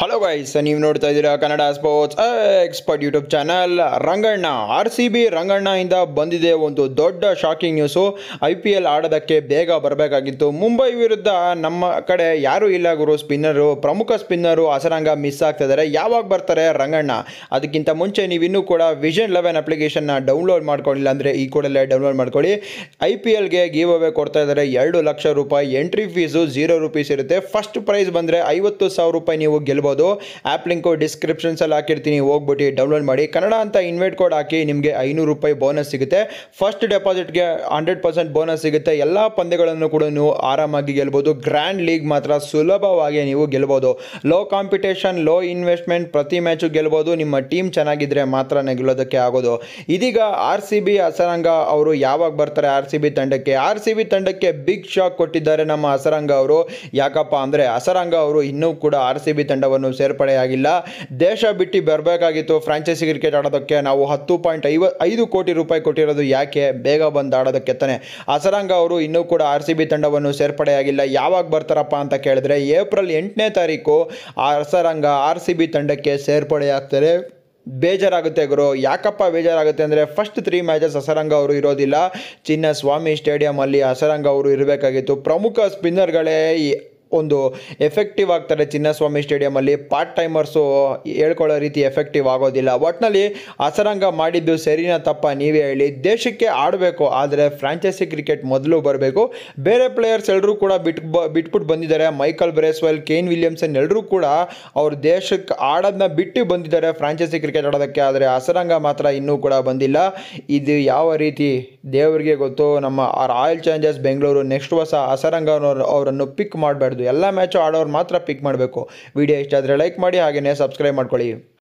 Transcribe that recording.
hello guys ನೀವು ನೋಡ್ತಾ ಇದ್ದೀರಾ Kannada sports expert YouTube channel Ranganna R C B ರಂಗಣ್ಣಯಿಂದ ಬಂದಿದೆ ಒಂದು ದೊಡ್ಡ shocking news I P L ಆಡೋದಕ್ಕೆ ಬೇಗ ಬರಬೇಕಾಗಿತ್ತು ಮುಂಬೈ ವಿರುದ್ಧ ನಮ್ಮ ಕಡೆ ಯಾರೂ ಇಲ್ಲ ಗುರು ಸ್ಪಿನ್ನರು ಪ್ರಮುಖ ಸ್ಪಿನ್ನರು ಅಸರಂಗ ಮಿಸ್ ಆಗ್ತಾ ಇದ್ದಾರೆ ಯಾವಾಗ ಬರ್ತಾರೆ ರಂಗಣ್ಣ ಅದಕ್ಕಿಂತ ಮುಂಚೆ ನೀವು ಇನ್ನೂ ಕೂಡ ವಿಷನ್ ಲೆವೆನ್ ಅಪ್ಲಿಕೇಶನ್ನ ಡೌನ್ಲೋಡ್ ಮಾಡ್ಕೊಂಡಿಲ್ಲ ಅಂದರೆ ಈ ಕೂಡಲೇ ಡೌನ್ಲೋಡ್ ಮಾಡ್ಕೊಳ್ಳಿ ಐ ಪಿ ಎಲ್ಗೆ ಗಿವ್ ಅವೇ ಕೊಡ್ತಾ ಇದ್ದಾರೆ ಎರಡು ಲಕ್ಷ ರೂಪಾಯಿ ಎಂಟ್ರಿ ಫೀಸು ಝೀರೋ ರುಪೀಸ್ ಇರುತ್ತೆ ಫಸ್ಟ್ ಪ್ರೈಸ್ ಬಂದರೆ ಐವತ್ತು ಸಾವಿರ ರೂಪಾಯಿ ನೀವು ಗೆಲ್ಬೋದು ಆ್ಯಪ್ ಲಿಂಕು ಡಿಸ್ಕ್ರಿಪ್ಷನ್ಸಲ್ಲಿ ಹಾಕಿರ್ತೀನಿ ಹೋಗ್ಬಿಟ್ಟು ಡೌನ್ಲೋಡ್ ಮಾಡಿ ಕನ್ನಡ ಅಂತ ಇನ್ವೈಟ್ ಕೋಡ್ ಹಾಕಿ ನಿಮಗೆ ಐನೂರು ರೂಪಾಯಿ ಬೋನಸ್ ಸಿಗುತ್ತೆ ಫಸ್ಟ್ ಡೆಪಾಸಿಟ್ಗೆ ಹಂಡ್ರೆಡ್ ಪರ್ಸೆಂಟ್ ಬೋನಸ್ ಸಿಗುತ್ತೆ ಎಲ್ಲ ಪಂದ್ಯಗಳನ್ನು ಕೂಡ ನೀವು ಆರಾಮಾಗಿ ಗೆಲ್ಬೋದು ಗ್ರ್ಯಾಂಡ್ ಲೀಗ್ ಮಾತ್ರ ಸುಲಭವಾಗಿ ನೀವು ಗೆಲ್ಬೋದು ಲೋ ಕಾಂಪಿಟೇಷನ್ ಲೋ ಇನ್ವೆಸ್ಟ್ಮೆಂಟ್ ಪ್ರತಿ ಮ್ಯಾಚು ಗೆಲ್ಬೋದು ನಿಮ್ಮ ಟೀಮ್ ಚೆನ್ನಾಗಿದ್ದರೆ ಮಾತ್ರ ಗೆಲ್ಲೋದಕ್ಕೆ ಆಗೋದು ಇದೀಗ ಆರ್ ಸಿ ಬಿ ಅಸರಂಗ ಅವರು ಯಾವಾಗ ಬರ್ತಾರೆ ಆರ್ ಸಿ ಬಿ ತಂಡಕ್ಕೆ ಆರ್ ಸಿ ಬಿ ತಂಡಕ್ಕೆ ಬಿಗ್ ಶಾಕ್ ಕೊಟ್ಟಿದ್ದಾರೆ ನಮ್ಮ ಅಸರಂಗ ಅವರು ಯಾಕಪ್ಪ ಅಂದರೆ ಅಸರಂಗ ಅವರು ಇನ್ನೂ ಕೂಡ ಆರ್ ಸಿ ಬಿ ತಂಡವನ್ನು ಸೇರ್ಪಡೆಯಾಗಿಲ್ಲ ದೇಶ ಬಿಟ್ಟು ಬರಬೇಕಾಗಿತ್ತು ಫ್ರಾಂಚೈಸಿ ಕ್ರಿಕೆಟ್ ಆಡೋದಕ್ಕೆ ನಾವು ಹತ್ತು ಪಾಯಿಂಟ್ ಐವ ಐದು ಕೋಟಿ ರೂಪಾಯಿ ಕೊಟ್ಟಿರೋದು ಯಾಕೆ ಬೇಗ ಬಂದು ಆಡೋದಕ್ಕೆ ತಾನೆ ಅಸರಂಗ ಅವರು ಇನ್ನೂ ಕೂಡ ಆರ್ ಸಿ ಬಿ ತಂಡವನ್ನು ಸೇರ್ಪಡೆಯಾಗಿಲ್ಲ ಯಾವಾಗ ಬರ್ತಾರಪ್ಪ ಅಂತ ಕೇಳಿದ್ರೆ ಏಪ್ರಿಲ್ ಎಂಟನೇ ತಾರೀಕು ಅಸರಂಗ ಆರ್ ಸಿ ಬಿ ತಂಡಕ್ಕೆ ಸೇರ್ಪಡೆಯಾಗ್ತಾರೆ ಬೇಜಾರಾಗುತ್ತೆ ಗುರು ಯಾಕಪ್ಪ ಬೇಜಾರಾಗುತ್ತೆ ಅಂದರೆ ಫಸ್ಟ್ ತ್ರೀ ಮ್ಯಾಚಸ್ ಅಸರಂಗ ಅವರು ಇರೋದಿಲ್ಲ ಚಿನ್ನ ಸ್ವಾಮಿ ಸ್ಟೇಡಿಯಮಲ್ಲಿ ಅಸರಂಗ ಅವರು ಇರಬೇಕಾಗಿತ್ತು ಪ್ರಮುಖ ಸ್ಪಿನ್ನರ್ಗಳೇ ಈ ಒಂದು ಎಫೆಕ್ಟಿವ್ ಆಗ್ತಾರೆ ಚಿನ್ನಸ್ವಾಮಿ ಸ್ಟೇಡಿಯಮಲ್ಲಿ ಪಾರ್ಟ್ ಟೈಮರ್ಸು ಹೇಳ್ಕೊಳ್ಳೋ ರೀತಿ ಎಫೆಕ್ಟಿವ್ ಆಗೋದಿಲ್ಲ ಒಟ್ಟಿನಲ್ಲಿ ಅಸರಂಗ ಮಾಡಿದ್ದು ಸರಿನಾ ತಪ್ಪ ನೀವೇ ಹೇಳಿ ದೇಶಕ್ಕೆ ಆಡಬೇಕು ಆದರೆ ಫ್ರಾಂಚೈಸಿ ಕ್ರಿಕೆಟ್ ಮೊದಲು ಬರಬೇಕು ಬೇರೆ ಪ್ಲೇಯರ್ಸ್ ಎಲ್ಲರೂ ಕೂಡ ಬಿಟ್ಟು ಬ ಬಿಟ್ಬಿಟ್ಟು ಬಂದಿದ್ದಾರೆ ಮೈಕಲ್ ಬ್ರೇಸ್ವೆಲ್ ಕೇನ್ ವಿಲಿಯಮ್ಸನ್ ಎಲ್ಲರೂ ಕೂಡ ಅವ್ರ ದೇಶಕ್ಕೆ ಆಡೋದನ್ನ ಬಿಟ್ಟು ಬಂದಿದ್ದಾರೆ ಫ್ರಾಂಚೈಸಿ ಕ್ರಿಕೆಟ್ ಆಡೋದಕ್ಕೆ ಆದರೆ ಅಸರಂಗ ಮಾತ್ರ ಇನ್ನೂ ಕೂಡ ಬಂದಿಲ್ಲ ಇದು ಯಾವ ರೀತಿ ದೇವರಿಗೆ ಗೊತ್ತು ನಮ್ಮ ರಾಯಲ್ ಚಾಲೆಂಜರ್ಸ್ ಬೆಂಗಳೂರು ನೆಕ್ಸ್ಟ್ ವರ್ಷ ಅಸರಂಗ ಅವ್ರ- ಅವರನ್ನು ಪಿಕ್ ಮಾಡಬಾರ್ದು ಎಲ್ಲ ಮ್ಯಾಚು ಆಡೋರು ಮಾತ್ರ ಪಿಕ್ ಮಾಡಬೇಕು ವಿಡಿಯೋ ಇಷ್ಟ ಆದರೆ ಲೈಕ್ ಮಾಡಿ ಹಾಗೆಯೇ ಸಬ್ಸ್ಕ್ರೈಬ್ ಮಾಡ್ಕೊಳ್ಳಿ